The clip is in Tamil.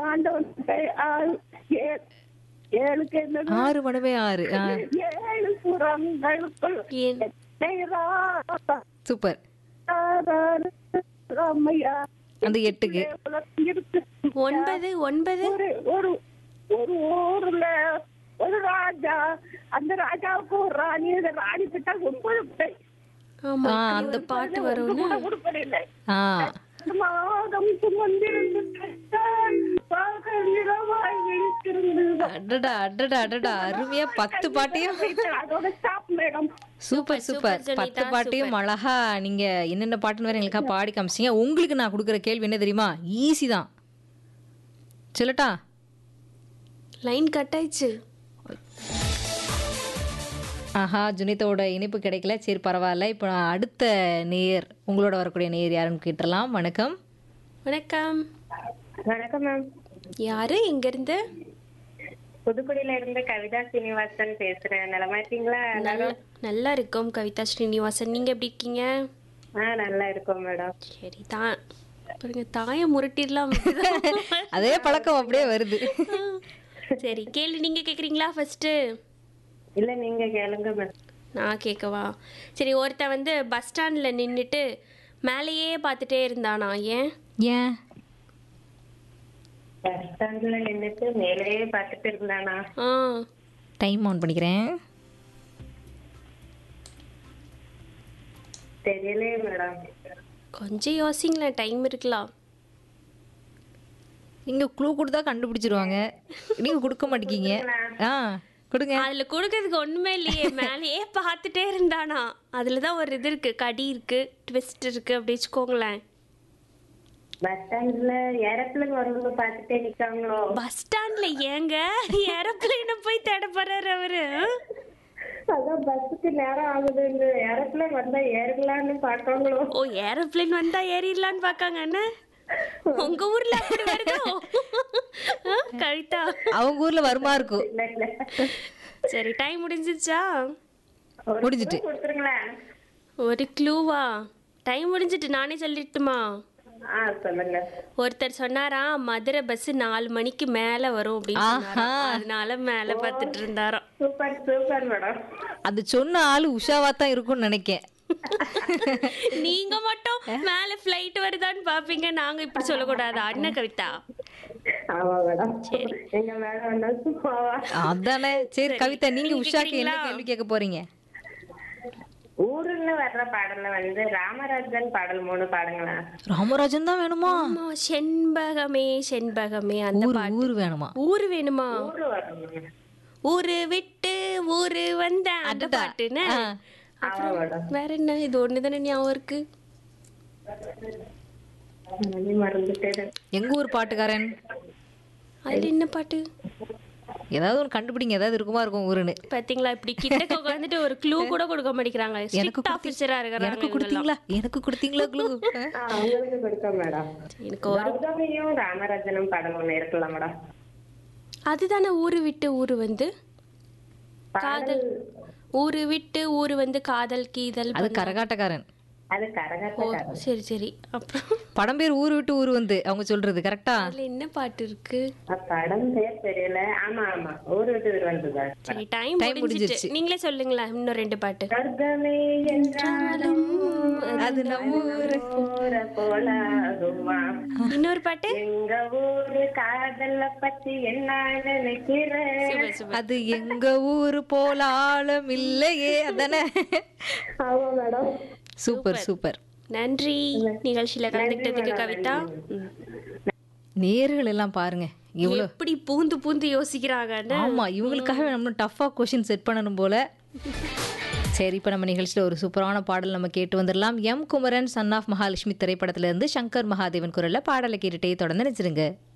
ஆண்டவன் ஆ- ஏ- ஏழுக்கு என்னது ஆறு மணமே ஆறு ஆ, ஏழு புறங்களுக்குள் ஏன்? நேராக சூப்பர் ராமையா அந்த எட்டுக்கு உலகம் இருக்கு ஒன்பது ஒன்பது ஒரு ஒரு ஒரு ஊர்ல ஒரு ராஜா அந்த ராஜாவுக்கு ஒரு ராணி அந்த ராணி கிட்ட ஒன்பது பிள்ளை. ஆமா ஆ, அந்த அந்த பாட்டு ஒன்று வரும்னு கூட உருப்படியில்லை ஆ மாதம் சுமந்திருந்து பெற்றாள், பகல் இரவாய் விழித்திருந்து அடடா அடடா அடடா அருமையா பத்து பாட்டையும் அதோட stop madam super super super பத்து சுனிதா, பாட்டையும் அழகா நீங்க என்னென்ன பாட்டுன்னு வேற எங்களுக்கா பாடி காமிச்சிங்க உங்களுக்கு நான் கொடுக்குற கேள்வி என்ன தெரியுமா ஈஸி தான் சொல்லட்டா லைன் கட் ஆயிடுச்சு ஆஹா ஜுனிதாவோட இனிப்பு கிடைக்கல சரி பரவாயில்ல இப்போ நான் அடுத்த நேயர் உங்களோட வரக்கூடிய நேயர் யாருன்னு கேட்டுடலாம் வணக்கம் வணக்கம் வணக்கம் மேம் யாரு எங்க இருந்து புதுக்குடியில இருந்து கவிதா சீனிவாசன் பேசுறேன் நலமா இருக்கீங்களா நல்லா நல்லா இருக்கோம் கவிதா ஸ்ரீனிவாசன் நீங்க எப்படி இருக்கீங்க ஆ நல்லா இருக்கோம் மேடம் சரி தான் பாருங்க தாயை முரட்டிடலாம் அதே பழக்கம் அப்படியே வருது சரி கேள்வி நீங்க கேக்குறீங்களா ஃபர்ஸ்ட் இல்ல நீங்க கேளுங்க மேம் நான் கேட்கவா சரி ஒருத்தன் வந்து பஸ் ஸ்டாண்ட்ல நின்றுட்டு மேலேயே பார்த்துட்டே இருந்தானா ஏன் ஏன் பஸ் ஸ்டாண்ட்ல நின்னுட்டு மேலேயே பார்த்துட்டு இருந்தானா ஆ டைம் ஆன் பண்ணிக்கிறேன் தெரியலையே மேடம் கொஞ்சம் யோசிங்களேன் டைம் இருக்கலாம் இங்க க்ளூ கொடுத்தா கண்டுபிடிச்சிருவாங்க நீங்க கொடுக்க மாட்டேங்கீங்க ஆ கொடுங்க அதுல கொடுக்கறதுக்கு ஒண்ணுமே இல்லையே மேலேயே பார்த்துட்டே இருந்தானா அதுல தான் ஒரு இது இருக்கு கடி இருக்கு ட்விஸ்ட் இருக்கு அப்படி வச்சுக்கோங்களேன் பஸ் ஸ்டாண்ட்ல ஏரோப்ளேன் வரும்போது பார்த்துட்டே நிக்காங்களோ பஸ் ஸ்டாண்ட்ல ஏங்க ஏரோப்ளேனை போய் தேட போறாரு அவரு அதான் பஸ்ஸுக்கு நேரம் ஆகுதுன்னு ஏரோப்ளேன் வந்தா ஏறலாம்னு பாக்காங்களோ ஓ ஏரோப்ளேன் வந்தா ஏறிடலான்னு பாக்காங்க என்ன உங்க ஊர்ல அப்படி வருதோ ஆ, கவிதா அவங்க ஊர்ல வருமா இருக்கும் இல்ல இல்ல சரி டைம் முடிஞ்சிருச்சா ஒரு முடிஞ்சிட்டு. clue கொடுத்துருங்களேன் ஒரு க்ளூவா டைம் முடிஞ்சிட்டு நானே சொல்லிட்டுமா ஆ சொல்லுங்க ஒருத்தர் சொன்னாராம் மதுரை பஸ் நாலு மணிக்கு மேல வரும் அப்படின்னு சொன்னாராம். ஆஹா. அதனால மேல பார்த்துட்டு இருந்தாராம் சூப்பர் சூப்பர் மேடம் அது சொன்ன ஆளு உஷாவா தான் இருக்கும்னு நினைக்கேன் நீங்க மட்டும் மேல ஃப்ளைட் வருதான்னு பாப்பீங்க நாங்க இப்படி சொல்லக்கூடாது அண்ணன் கவிதா ஆமா மேடம் எங்க மேடம் வந்தா சும்மாவா அதானே சரி கவிதா நீங்க நீங்க உஷாக்கு என்ன கேக்குறீங்களா? கேள்வி கேட்க போறீங்க ஊருன்னு வர்ற பாடல்ல வந்து ராமராஜன் பாடல் மூணு பாடுங்களா ராமராஜன் தான் வேணுமா ஆமா செண்பகமே செண்பகமே அந்த ஊர் பாட்டு ஊர் வேணுமா ஊரு வேணுமா ஊரு வரணும் ஊரு விட்டு ஊரு வந்த அந்த அடடா. பாட்டுன்னு ஆ. ஆமா மேடம் வேற என்ன இது ஒண்ணுதானே ஞாபகம் இருக்கு மணி மறந்துட்டேன் எங்க ஊர் பாட்டுக்காரன் அதுல என்ன பாட்டு ஏதாவது ஒன்று கண்டுபிடிங்க ஏதாவது இருக்குமா இருக்கும் ஊருன்னு பாத்தீங்களா இப்படி கிட்ட உட்காந்துட்டு ஒரு க்ளூ கூட கொடுக்க மாட்டேங்கிறாங்க எனக்கு ஸ்ட்ரிக்ட் கொடுத்தி- ஆபீசரா எனக்கு இருக்காங்க கொடுத்தீங்களா எனக்கு கொடுத்தீங்களா க்ளூ ஆ, அவங்களுக்கு கொடுத்தோம் மேடம் எனக்கு ஒரு கௌதமியும் ராமராஜனும் பாடல் ஒண்ணு இருக்கலாம் மேடம் அதுதானே ஊரு விட்டு ஊரு வந்து காதல் ஊரு விட்டு ஊரு வந்து காதல் கீதல் அது கரகாட்டக்காரன் அது கரகாட்டக்காரன் சரி சரி அப்புறம் படம் பேர் ஊர் விட்டு ஊர் வந்து அவங்க சொல்றது கரெக்டா அதுல என்ன பாட்டு இருக்கு அ, படம் பேர் தெரியல ஆமா ஆமா ஊரு விட்டு ஊர் வந்ததா சரி டைம் Time முடிஞ்சிச்சு முடிஞ்சிருச்சு. நீங்களே சொல்லுங்களேன் இன்னும் ரெண்டு பாட்டு சொர்க்கமே என்றாலும் அது நம்ம ஊரு போற போலாகுமா இன்னொரு பாட்டு எங்க ஊரு காதல பத்தி என்ன நினைக்கிற சூப்பர் சூப்பர் அது எங்க ஊரு போல ஆழம் இல்லையே அதானே ஆமா மேடம் சூப்பர் சூப்பர் நன்றி நிகழ்ச்சியில கலந்துக்கிட்டதுக்கு கவிதா ம். நேர்கள் எல்லாம் பாருங்க இவ்வளோ எப்படி பூந்து பூந்து யோசிக்கிறாங்கன்னு ஆமா இவங்களுக்காக நம்ம டஃப்பாக கொஷின் செட் பண்ணணும் போல சரி இப்போ நம்ம நிகழ்ச்சியில் ஒரு சூப்பரான பாடல் நம்ம கேட்டு வந்துடலாம் M Kumaran son of Mahalakshmi திரைப்படத்துல இருந்து சங்கர் மகாதேவன் குரல்ல பாடலை கேட்டுட்டே தொடர்ந்து நினைச்சிருங்க